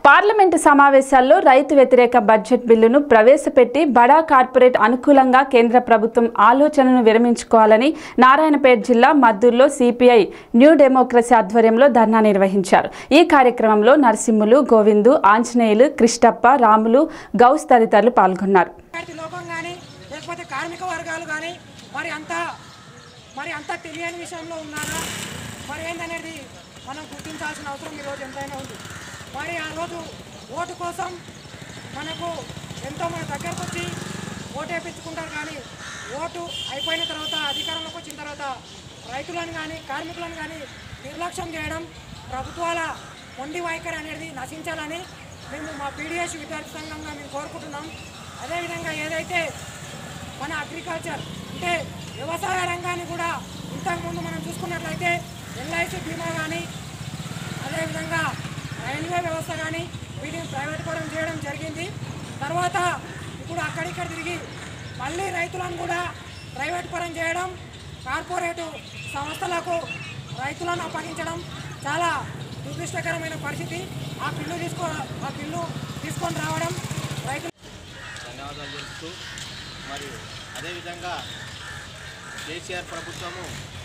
parliament సమావేశాల్లో రైతు వ్యతిరేక బడ్జెట్ బిల్లును ప్రవేశపెట్టి బడా కార్పొరేట్ అనుకూలంగా కేంద్ర ప్రభుత్వం ఆలోచనను విరమించుకోవాలని నారాయణపేట జిల్లా మద్దూరులో సిపిఐ న్యూ డెమోక్రసీ ఆధ్వర్యంలో ధర్నా నిర్వహించారు ఈ కార్యక్రమంలో నరసింహులు గోవిందు ఆంజనేయులు కృష్ణప్ప రాములు గౌస్ తదితరులు పాల్గొన్నారు విద్యార్థి లోకం కానీ లేకపోతే కార్మిక వర్గాలు కానీ మరి అంత మరి అంత తెలియని విషయంలో ఉన్నారా మరి ఏందనేది మనం గుర్తించాల్సిన అవసరం ఈరోజు ఎంతైనా ఉంది మరి ఆ రోజు ఓటు కోసం మనకు ఎంతో మన దగ్గరకు వచ్చి ఓటు వేయించుకుంటారు కానీ ఓటు అయిపోయిన తర్వాత అధికారంలోకి వచ్చిన తర్వాత రైతులను కానీ కార్మికులను కానీ నిర్లక్ష్యం చేయడం ప్రభుత్వాల మొండి వైఖరి అనేది నశించాలని మేము మా పీడిఎస్ విద్యార్థి సంఘంగా మేము కోరుకుంటున్నాం అదేవిధంగా ఏదైతే మన అగ్రికల్చర్ అంటే వ్యవసాయ రంగాన్ని కూడా ఇంతకుముందు మనం చూసుకున్నట్లయితే ఎల్ఐసి బీమా కానీ అదేవిధంగా రైల్వే వ్యవస్థ కానీ వీటిని ప్రైవేట్ పరం చేయడం జరిగింది తర్వాత ఇప్పుడు అక్కడిక్కడ తిరిగి మళ్ళీ రైతులను కూడా ప్రైవేట్ పరం చేయడం కార్పొరేటు సంస్థలకు రైతులను అప్పగించడం చాలా దురదృష్టకరమైన పరిస్థితి ఆ బిల్లు తీసుకో ఆ బిల్లు తీసుకొని రావడం రైతు ధన్యవాదాలు తెలుపుతూ మరియు అదేవిధంగా కేసీఆర్ ప్రభుత్వము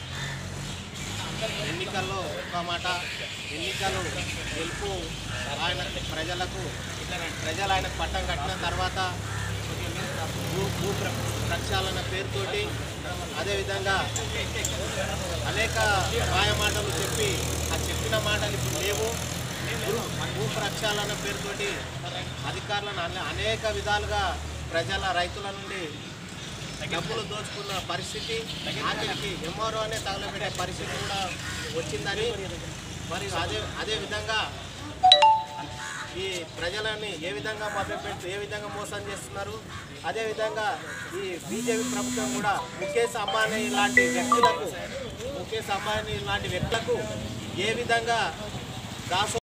ఎన్నికల్లో ఒక మాట ఎన్నికలు గెలుపు ఆయన ప్రజలకు ప్రజలు ఆయన పట్టం కట్టిన తర్వాత భూ భూ ప్ర- ప్రక్షాళన పేరుతోటి అదేవిధంగా అనేక మాయమాటలు చెప్పి ఆ చెప్పిన మాటలు ఇప్పుడు లేవు భూ- భూ ప్రక్షాళన పేరుతోటి అధికారులను అనే- అనేక విధాలుగా ప్రజల రైతుల నుండి డబ్బులు దోచుకున్న పరిస్థితి ఆఖరికి ఎంఆర్ఓ అనే తగలబెట్టే పరిస్థితి కూడా వచ్చిందని మరి అదే అదే విధంగా ఈ ప్రజలని ఏ విధంగా మభ్యపెడుతూ ఏ విధంగా మోసం చేస్తున్నారు అదేవిధంగా ఈ బీజేపీ ప్రభుత్వం కూడా ముఖేష్ అంబానీ లాంటి వ్యక్తులకు ముఖేష్ అంబానీ లాంటి వ్యక్తులకు ఏ విధంగా దాసో